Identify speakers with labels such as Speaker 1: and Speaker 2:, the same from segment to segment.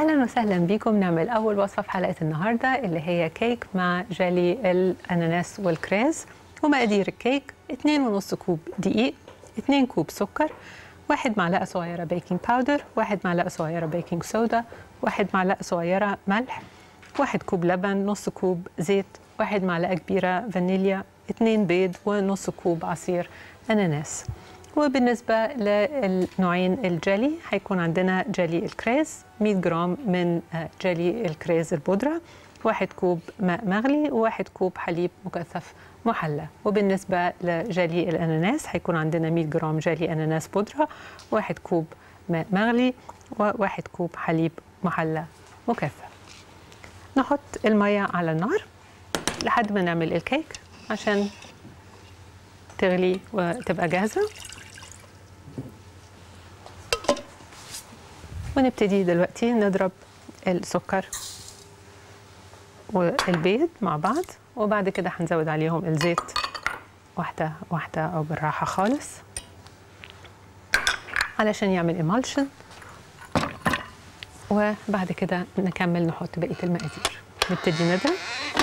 Speaker 1: اهلا وسهلا بيكم نعمل اول وصفه في حلقه النهارده اللي هي كيك مع جالي الاناناس والكريز ومقادير الكيك 2.5 كوب دقيق 2 كوب سكر واحد معلقه صغيره بيكنج باودر واحد معلقه صغيره بيكنج صودا واحد معلقه صغيره ملح واحد كوب لبن نص كوب زيت واحد معلقه كبيره فانيليا اتنين بيض ونص كوب عصير اناناس وبالنسبة للنوعين الجلي هيكون عندنا جلي الكريز 100 جرام من جلي الكريز البودرة واحد كوب ماء مغلي وواحد كوب حليب مكثف محلى وبالنسبة لجلي الأناناس هيكون عندنا 100 جرام جلي أناناس بودرة واحد كوب ماء مغلي وواحد كوب حليب محلى مكثف نحط المية على النار لحد ما نعمل الكيك عشان تغلي وتبقى جاهزة ونبتدي دلوقتي نضرب السكر والبيض مع بعض وبعد كده هنزود عليهم الزيت واحدة واحدة أو بالراحة خالص علشان يعمل إيمالشن وبعد كده نكمل نحط بقية المقادير نبتدي نضرب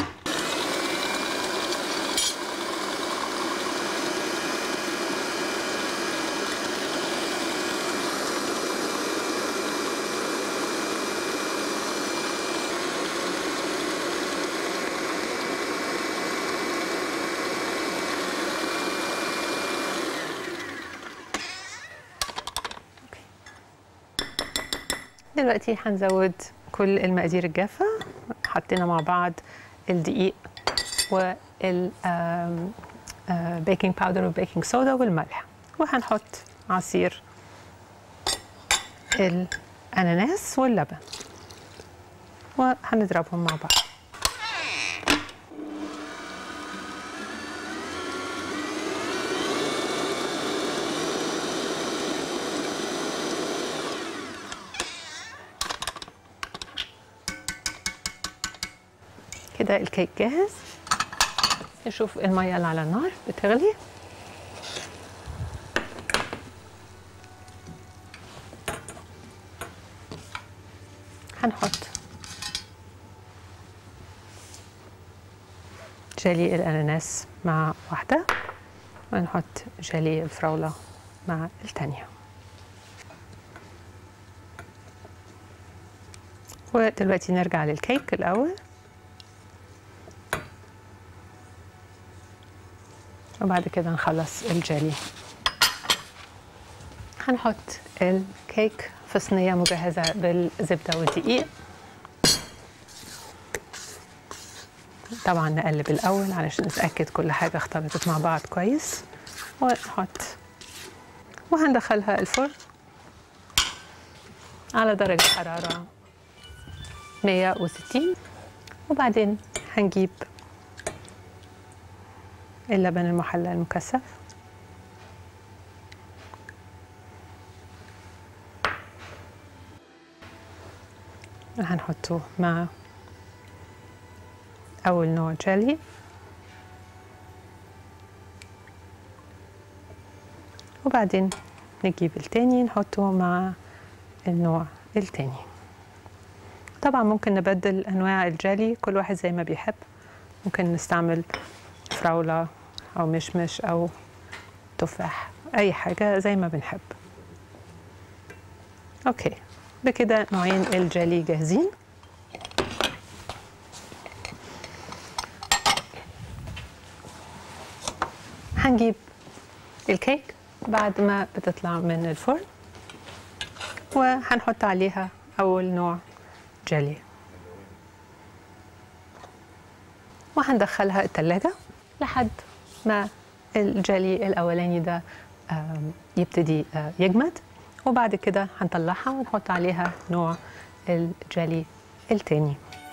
Speaker 1: دلوقتي هنزود كل المقادير الجافة حطينا مع بعض الدقيق وال بيكنج باودر والبيكنج صودا والملح وهنحط عصير الأناناس واللبن وهنضربهم مع بعض كده الكيك جاهز نشوف المية اللي على النار بتغلي هنحط جلي الأناناس مع واحدة ونحط جلي الفراولة مع التانية ودلوقتي نرجع للكيك الأول وبعد كده نخلص الجيلي هنحط الكيك في صينية مجهزة بالزبدة والدقيق طبعا نقلب الأول علشان نتأكد كل حاجة اختلطت مع بعض كويس ونحط وهندخلها الفرن على درجة حرارة 160 وبعدين هنجيب اللبن المحلى المكثف هنحطه مع أول نوع جيلي وبعدين نجيب التاني نحطه مع النوع التاني طبعا ممكن نبدل أنواع الجيلي كل واحد زي ما بيحب ممكن نستعمل فراولة أو مشمش أو تفاح أي حاجة زي ما بنحب أوكي بكده نوعين الجيلي جاهزين هنجيب الكيك بعد ما بتطلع من الفرن وهنحط عليها أول نوع جيلي وهندخلها التلاجة لحد ما الجلي الأولاني ده يبتدي يجمد وبعد كده هنطلعها ونحط عليها نوع الجلي التاني